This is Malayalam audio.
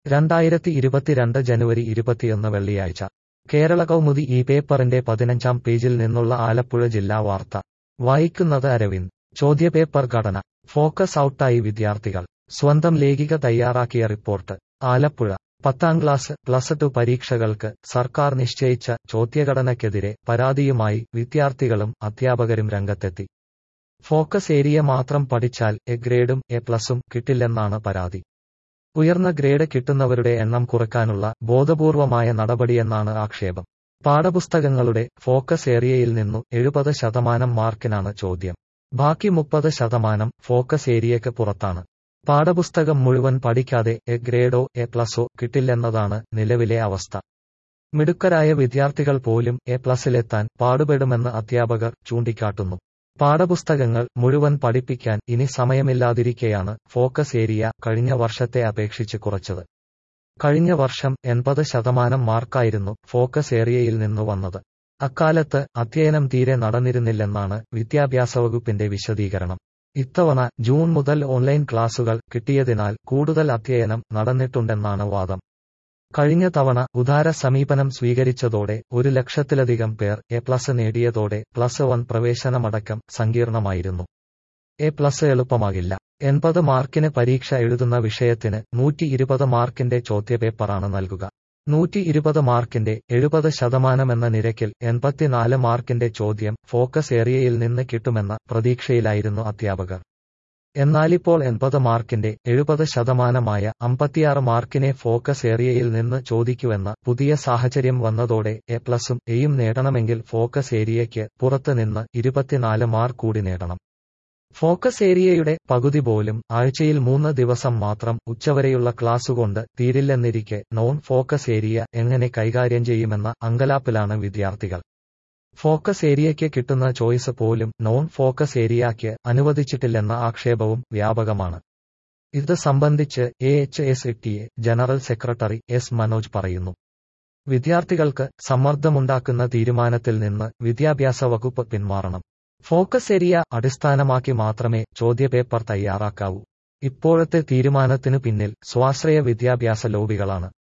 രണ്ടായിരത്തി ഇരുപത്തിരണ്ട് ജനുവരി ഇരുപത്തിയൊന്ന് വെള്ളിയാഴ്ച കേരള കൗമുദി ഈ പേപ്പറിന്റെ പതിനഞ്ചാം പേജിൽ നിന്നുള്ള ആലപ്പുഴ ജില്ലാ വാർത്ത വായിക്കുന്നത് അരവിന്ദ് ചോദ്യപേപ്പർ ഘടന ഫോക്കസ് ഔട്ടായി വിദ്യാർത്ഥികൾ സ്വന്തം ലേഖിക തയ്യാറാക്കിയ റിപ്പോർട്ട് ആലപ്പുഴ പത്താം ക്ലാസ് പ്ലസ് ടു പരീക്ഷകൾക്ക് സർക്കാർ നിശ്ചയിച്ച ചോദ്യഘടനയ്ക്കെതിരെ പരാതിയുമായി വിദ്യാർത്ഥികളും അധ്യാപകരും രംഗത്തെത്തി ഫോക്കസ് ഏരിയ മാത്രം പഠിച്ചാൽ എ ഗ്രേഡും എ പ്ലസും കിട്ടില്ലെന്നാണ് പരാതി ഉയർന്ന ഗ്രേഡ് കിട്ടുന്നവരുടെ എണ്ണം കുറയ്ക്കാനുള്ള ബോധപൂർവമായ നടപടിയെന്നാണ് ആക്ഷേപം പാഠപുസ്തകങ്ങളുടെ ഫോക്കസ് ഏരിയയിൽ നിന്നു എഴുപത് ശതമാനം മാർക്കിനാണ് ചോദ്യം ബാക്കി മുപ്പത് ശതമാനം ഫോക്കസ് ഏരിയയ്ക്ക് പുറത്താണ് പാഠപുസ്തകം മുഴുവൻ പഠിക്കാതെ എ ഗ്രേഡോ എ പ്ലസോ കിട്ടില്ലെന്നതാണ് നിലവിലെ അവസ്ഥ മിടുക്കരായ വിദ്യാർത്ഥികൾ പോലും എ പ്ലസിലെത്താൻ പാടുപെടുമെന്ന് അധ്യാപകർ ചൂണ്ടിക്കാട്ടുന്നു പാഠപുസ്തകങ്ങൾ മുഴുവൻ പഠിപ്പിക്കാൻ ഇനി സമയമില്ലാതിരിക്കെയാണ് ഫോക്കസ് ഏരിയ കഴിഞ്ഞ വർഷത്തെ അപേക്ഷിച്ച് കുറച്ചത് കഴിഞ്ഞ വർഷം എൺപത് ശതമാനം മാർക്കായിരുന്നു ഫോക്കസ് ഏരിയയിൽ നിന്നു വന്നത് അക്കാലത്ത് അധ്യയനം തീരെ നടന്നിരുന്നില്ലെന്നാണ് വിദ്യാഭ്യാസ വകുപ്പിന്റെ വിശദീകരണം ഇത്തവണ ജൂൺ മുതൽ ഓൺലൈൻ ക്ലാസുകൾ കിട്ടിയതിനാൽ കൂടുതൽ അധ്യയനം നടന്നിട്ടുണ്ടെന്നാണ് വാദം കഴിഞ്ഞ തവണ ഉദാര സമീപനം സ്വീകരിച്ചതോടെ ഒരു ലക്ഷത്തിലധികം പേർ എ പ്ലസ് നേടിയതോടെ പ്ലസ് വൺ പ്രവേശനമടക്കം സങ്കീർണമായിരുന്നു എ പ്ലസ് എളുപ്പമാകില്ല എൺപത് മാർക്കിന് പരീക്ഷ എഴുതുന്ന വിഷയത്തിന് നൂറ്റി ഇരുപത് മാർക്കിന്റെ ചോദ്യപേപ്പറാണ് നൽകുക നൂറ്റി ഇരുപത് മാർക്കിന്റെ എഴുപത് ശതമാനമെന്ന നിരക്കിൽ എൺപത്തിനാല് മാർക്കിന്റെ ചോദ്യം ഫോക്കസ് ഏരിയയിൽ നിന്ന് കിട്ടുമെന്ന പ്രതീക്ഷയിലായിരുന്നു അധ്യാപകർ എന്നാലിപ്പോൾ എൺപത് മാർക്കിന്റെ എഴുപത് ശതമാനമായ അമ്പത്തിയാറ് മാർക്കിനെ ഫോക്കസ് ഏരിയയിൽ നിന്ന് ചോദിക്കുവെന്ന പുതിയ സാഹചര്യം വന്നതോടെ എ പ്ലസും എയും നേടണമെങ്കിൽ ഫോക്കസ് ഏരിയയ്ക്ക് പുറത്ത് നിന്ന് ഇരുപത്തിനാല് മാർക്ക് കൂടി നേടണം ഫോക്കസ് ഏരിയയുടെ പകുതി പോലും ആഴ്ചയിൽ മൂന്ന് ദിവസം മാത്രം ഉച്ചവരെയുള്ള ക്ലാസുകൊണ്ട് തീരില്ലെന്നിരിക്കെ നോൺ ഫോക്കസ് ഏരിയ എങ്ങനെ കൈകാര്യം ചെയ്യുമെന്ന അങ്കലാപ്പിലാണ് വിദ്യാർത്ഥികൾ ഫോക്കസ് ഏരിയയ്ക്ക് കിട്ടുന്ന ചോയ്സ് പോലും നോൺ ഫോക്കസ് ഏരിയയ്ക്ക് അനുവദിച്ചിട്ടില്ലെന്ന ആക്ഷേപവും വ്യാപകമാണ് ഇത് സംബന്ധിച്ച് A H S T A general secretary S Manoj പറയുന്നു വിദ്യാർത്ഥികൾക്ക് സമ്മർദ്ദമുണ്ടാക്കുന്ന തീരുമാനത്തിൽ നിന്ന് വിദ്യാഭ്യാസ വകുപ്പ് പിന്മാറണം ഫോക്കസ് ഏരിയ അടിസ്ഥാനമാക്കി മാത്രമേ ചോദ്യപേപ്പർ തയ്യാറാക്കാവൂ ഇപ്പോഴത്തെ തീരുമാനത്തിനു പിന്നിൽ സ്വാശ്രയ വിദ്യാഭ്യാസ ലോബികളാണ്